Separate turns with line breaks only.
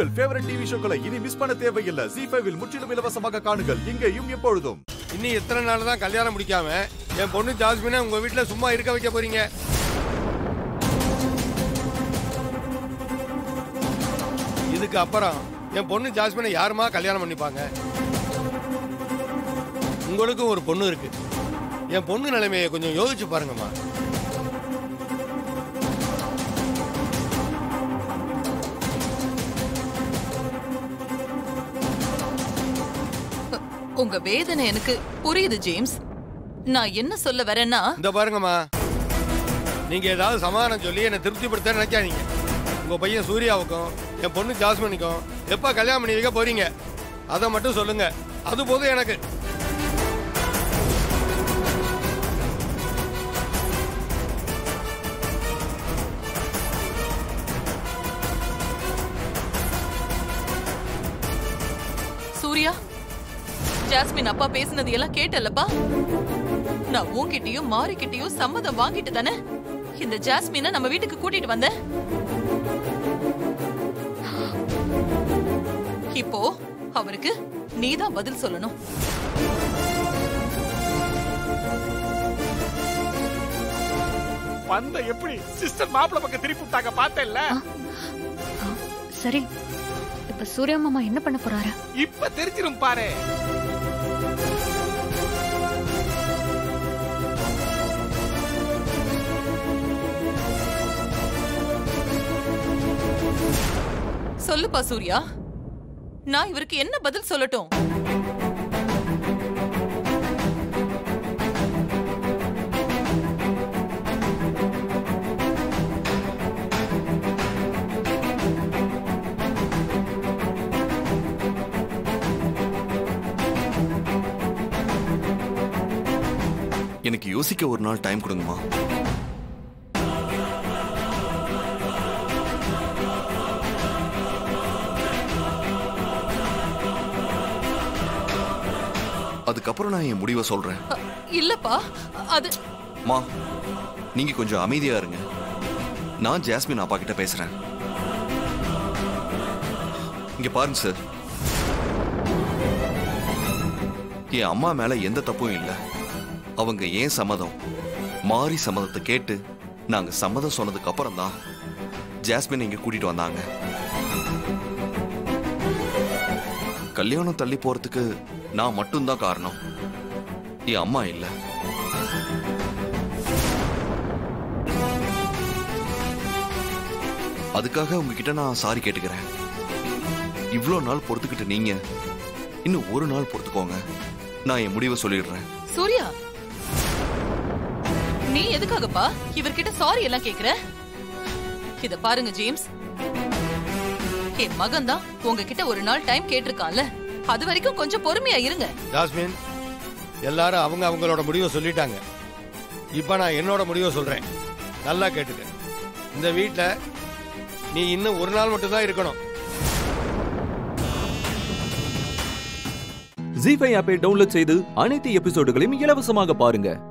உங்கள் favourite TV ஷோக்களை இனி miss பண்ண தேவையில்லை ஜி ஃபைவில் முற்றிலும் இலவசமாக காணுங்கள் இங்கேயும் எப்பொழுதும்
இன்னும் எத்தனை நாள் தான் கல்யாணம் முடிக்காம என் பொண்ணு ஜாஸ்மினை உங்க வீட்டுல சும்மா இருக்க வைக்க போறீங்க இதுக்கு அப்புறம் என் பொண்ணு ஜாஸ்மினை யாருமா கல்யாணம் பண்ணிப்பாங்க உங்களுக்கும் ஒரு பொண்ணு இருக்கு என் பொண்ணு நிலைமையை கொஞ்சம் யோசிச்சு பாருங்கம்மா
உங்க வேதனை எனக்கு புரியுது ஜேம்ஸ் நான் என்ன சொல்ல வரேன்னா
இந்த பாருங்கம்மா நீங்க ஏதாவது சமாதானம் சொல்லி என்னை திருப்திப்படுத்த நினைக்காதீங்க உங்க பையன் சூர்யாவுக்கும் என் பொண்ணு ஜாஸ்மினுக்கும் எப்ப கல்யாணம் பண்ணி வைக்க போறீங்க அதை மட்டும் சொல்லுங்க அது போதும் எனக்கு
சூர்யா ஜாஸ்மின் அப்பா பேசினது எல்லாம் கேட்டல்லப்பா நான் உன்கிட்டயும் மாரிக்கிட்டயும் சம்மதம் வாங்கிட்டு தானே இந்த ஜாஸ்மினை நம்ம வீட்டுக்கு கூட்டிட்டு வந்தேன் இப்போ அவருக்கு நீதான் பதில் சொல்லணும்
பந்த எப்படி சிஸ்டர் மாப்பிள பக்கம் திருப்பி விட்டாங்க பார்த்தேன்ல
சரி இப்ப சூர்யா மாமா என்ன பண்ண போறாரு
இப்ப தெரிஞ்சிரும் பாரு
சொல்லுப்பா சூர்யா நான் இவருக்கு என்ன பதில் சொல்லட்டும்
எனக்கு யோசிக்க ஒரு நாள் டைம் கொடுங்கம்மா அதுக்கப்புறம் நான் என் முடிவை சொல்றேன்
அ, இல்லப்பா அது
மா நீங்க கொஞ்சம் அமைதியா இருங்க நான் ஜாஸ்மின் அப்பா கிட்ட பேசுறேன் இங்க பாருங்க சார் என் அம்மா மேல எந்த தப்பும் இல்லை அவங்க ஏன் சம்மதம் மாறி சம்மதத்தை கேட்டு நாங்க சம்மதம் சொன்னதுக்கு அப்புறம் தான் ஜாஸ்மின் இங்க கூட்டிட்டு வந்தாங்க கல்யாணம் தள்ளி போறதுக்கு நான் மட்டும்தான் காரணம் என் அம்மா இல்லை அதுக்காக உங்ககிட்ட நான் சாரி கேட்டுக்கிறேன் இவ்வளோ நாள் பொறுத்துக்கிட்டு நீங்க இன்னும் ஒரு நாள் பொறுத்துக்கோங்க நான் என் முடிவை சொல்லிடுறேன்
சூர்யா நீ எதுக்காகப்பா இவர்கிட்ட சாரி எல்லாம் கேக்குற இத பாருங்க ஜேம்ஸ் என் மகன் தான் உங்ககிட்ட ஒரு நாள் டைம் கேட்டிருக்கான்ல அது வரைக்கும் கொஞ்சம் பொறுமையா இருங்க
ஜாஸ்மின் எல்லாரும் அவங்க அவங்களோட முடிவை சொல்லிட்டாங்க இப்போ நான் என்னோட முடிவை சொல்றேன் நல்லா கேட்டுக்க இந்த வீட்டில் நீ இன்னும் ஒரு நாள் மட்டும்தான் இருக்கணும்
ஜி ஃபைவ் ஆப்பை டவுன்லோட் செய்து அனைத்து எபிசோடுகளையும் இலவசமாக பாருங்க